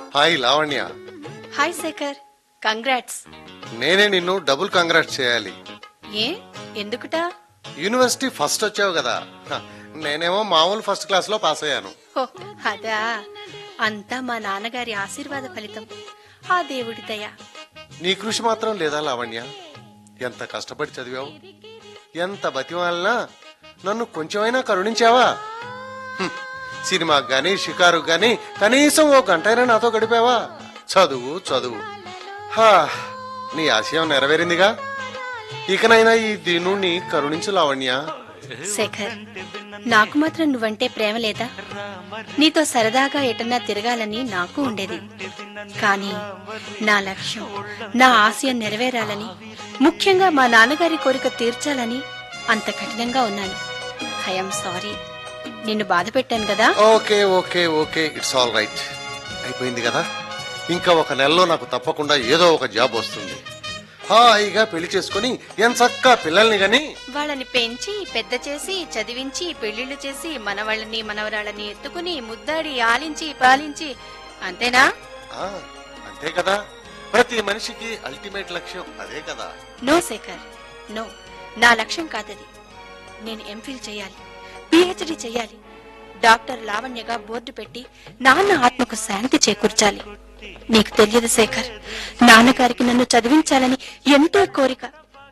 hi Lavanya hi Shekhar congrats నేనే నిన్ను double congrats చేయాలి ఏ ఎందుకుటా యూనివర్సిటీ ఫస్ట్ వచ్చావు కదా హ, నేనేమో మామూలు ఫస్ట్ క్లాస్ లో పాస్ అయ్యాను హో అదా అంతా మా నాన్నగారి ఆశీర్వాద ఫలితం ఆ దేవుడి దయ నీ కృషి మాత్రం లేదా లావణ్య ఎంత కష్టపడి చదివావు ఎంత బతిమాలినా నన్ను కొంచెమైనా కరుణించావా హ్మ్, సినిమాకు గాని షికారుకు గాని కనీసం ఓ గంటైనా నాతో గడిపావా చదువు చదువు హా నీ ఆశయం నెరవేరిందిగా ఇకనైనా ఈ దీనుణ్ణి కరుణించు లావణ్య శేఖర్ నాకు మాత్రం నువ్వంటే ప్రేమ లేదా నీతో సరదాగా ఎటన్నా తిరగాలని నాకు ఉండేది కానీ నా లక్ష్యం నా ఆశయం నెరవేరాలని ముఖ్యంగా మా నాన్నగారి కోరిక తీర్చాలని అంత కఠినంగా ఉన్నాను ఐఎమ్ సారీ నిన్ను బాధ పెట్టాను కదా okay okay okay it's all right అయిపోయింది కదా ఇంకా ఒక నెలలో నాకు తప్పకుండా ఏదో ఒక జాబ్ వస్తుంది హాయిగా పెళ్లి చేసుకుని ఎంచక్కా పిల్లల్ని గాని వాళ్ళని పెంచి పెద్ద చేసి చదివించి పెళ్లిళ్లు చేసి మనవాళ్ళని మనవరాళ్ళని ఎత్తుకుని ముద్దాడి ఆలించి పాలించి అంతేనా ఆ, అంతే కదా ప్రతి మనిషికి అల్టిమేట్ లక్ష్యం అదే కదా నో శేఖర్ నో నా లక్ష్యం కాదది నేను ఎంఫిల్ చేయాలి పిహెచ్డి చేయాలి డాక్టర్ లావణ్యగా బోర్డు పెట్టి నాన్న ఆత్మకు శాంతి చేకూర్చాలి నీకు తెలియదు శేఖర్ నాన్నగారికి నన్ను చదివించాలని ఎంతో కోరిక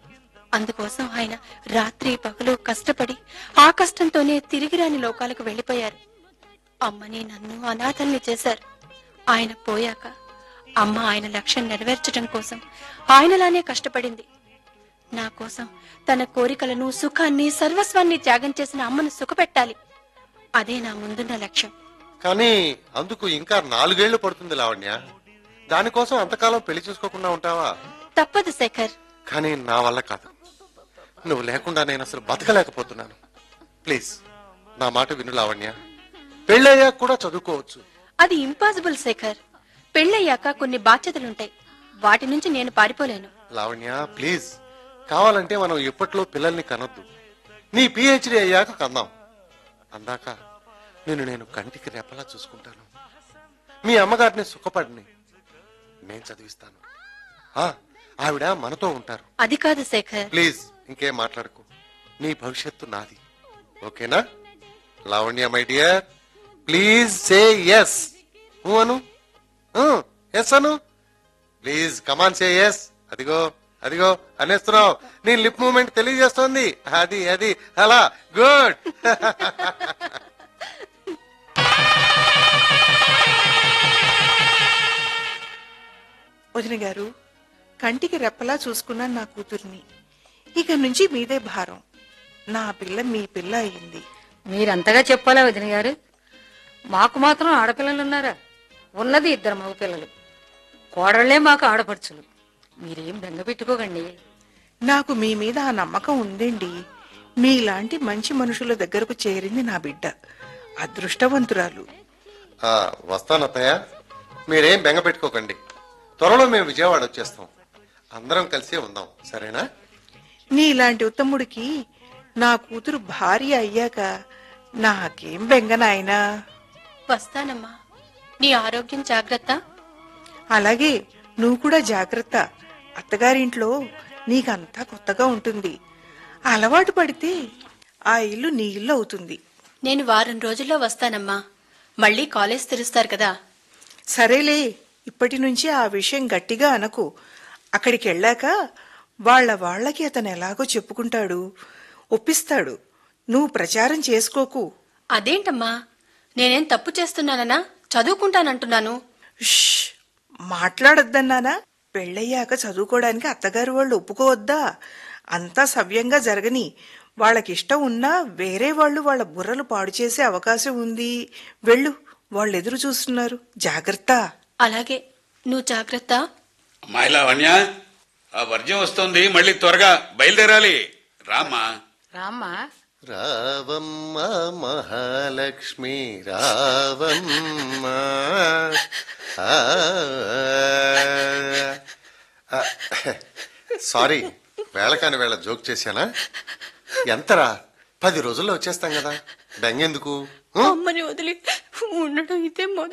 అందుకోసం ఆయన రాత్రి పగలు కష్టపడి ఆ కష్టంతోనే తిరిగి రాని లోకాలకు వెళ్లిపోయారు అమ్మని నన్ను అనాథల్ని చేశారు ఆయన పోయాక అమ్మ ఆయన లక్ష్యం నెరవేర్చడం కోసం ఆయనలానే కష్టపడింది నా కోసం తన కోరికలను సుఖాన్ని సర్వస్వాన్ని త్యాగం చేసిన అమ్మను సుఖపెట్టాలి అదే నా ముందున్న లక్ష్యం కానీ అందుకు ఇంకా నాలుగేళ్లు పడుతుంది లావణ్య దానికోసం అంతకాలం పెళ్లి చేసుకోకుండా ఉంటావా తప్పదు శేఖర్ కానీ నా వల్ల కాదు నువ్వు లేకుండా నేను అసలు బతకలేకపోతున్నాను ప్లీజ్ నా మాట విను లావణ్య పెళ్ళయ్యాక కూడా చదువుకోవచ్చు అది ఇంపాసిబుల్ శేఖర్ పెళ్ళయ్యాక కొన్ని బాధ్యతలుంటాయి వాటి నుంచి నేను పారిపోలేను లావణ్య ప్లీజ్ కావాలంటే మనం ఇప్పట్లో పిల్లల్ని కనొద్దు నీ పిహెచ్డి అయ్యాక కందాం అందాక నేను నేను కంటికి రెప్పలా చూసుకుంటాను మీ అమ్మగారిని సుఖపడిని నేను చదివిస్తాను ఆ, ఆవిడ మనతో ఉంటారు అది కాదు శేఖర్ ప్లీజ్ ఇంకేం మాట్లాడకు నీ భవిష్యత్తు నాది ఓకేనా Lavanya my dear please say yes అను ఎస్ అను ప్లీజ్ కమాన్ సే ఎస్ అదిగో అదిగో అనేస్తున్నావు నీ లిప్ మూమెంట్ తెలియజేస్తోంది అది అది అలా గుడ్ వదిన గారు కంటికి రెప్పలా చూసుకున్నాను నా కూతుర్ని ఇక నుంచి మీదే భారం నా పిల్ల మీ పిల్ల అయింది మీరంతగా చెప్పాలా వదిన గారు మాకు మాత్రం ఆడపిల్లలు ఉన్నారా ఉన్నది ఇద్దరు మగ పిల్లలు కోడళ్లే మాకు ఆడపడుచులు మీరేం బెంగ పెట్టుకోకండి నాకు మీ మీద ఆ నమ్మకం ఉందండి మీలాంటి మంచి మనుషుల దగ్గరకు చేరింది నా బిడ్డ అదృష్టవంతురాలు ఆ, వస్తాను అత్తయ్య మీరేం బెంగ పెట్టుకోకండి త్వరలో మేము విజయవాడ వచ్చేస్తాం అందరం కలిసి ఉందాం సరేనా నీలాంటి ఉత్తముడికి నా కూతురు భార్య అయ్యాక నాకేం బెంగ నాయనా వస్తానమ్మా నీ ఆరోగ్యం జాగ్రత్త అలాగే నువ్వు కూడా జాగ్రత్త అత్తగారింట్లో నీకంతా కొత్తగా ఉంటుంది అలవాటు పడితే ఆ ఇల్లు నీ ఇల్లు అవుతుంది నేను వారం రోజుల్లో వస్తానమ్మా మళ్ళీ కాలేజ్ తెరుస్తారు కదా సరేలే ఇప్పటి నుంచి ఆ విషయం గట్టిగా అనకు అక్కడికి వెళ్ళాక వాళ్ళ వాళ్ళకి అతను ఎలాగో చెప్పుకుంటాడు ఒప్పిస్తాడు నువ్వు ప్రచారం చేసుకోకు అదేంటమ్మా నేనేం తప్పు చేస్తున్నానన్నా చదువుకుంటానంటున్నాను ష్ మాట్లాడొద్దన్నానా పెళ్ళయ్యాక చదువుకోవడానికి అత్తగారు వాళ్ళు ఒప్పుకోవద్దా అంతా సవ్యంగా జరగని వాళ్ళకిష్టం ఉన్నా వేరే వాళ్ళు వాళ్ళ బుర్రలు పాడు చేసే అవకాశం ఉంది వెళ్ళు వాళ్ళు ఎదురు చూస్తున్నారు జాగ్రత్త అలాగే నువ్వు జాగ్రత్త అమ్మాయి లావణ్య ఆ వర్జం వస్తుంది మళ్ళీ త్వరగా బయలుదేరాలి రామ్మా రామ్మా రావమ్మ మహాలక్ష్మి రావమ్మ ఆ, ఆ, సారీ వేళకాని వేళ జోక్ చేశానా ఎంతరా పది రోజుల్లో వచ్చేస్తాం కదా బెంగెందుకు అమ్మని వదిలి ఉండడం ఇదే మొదటి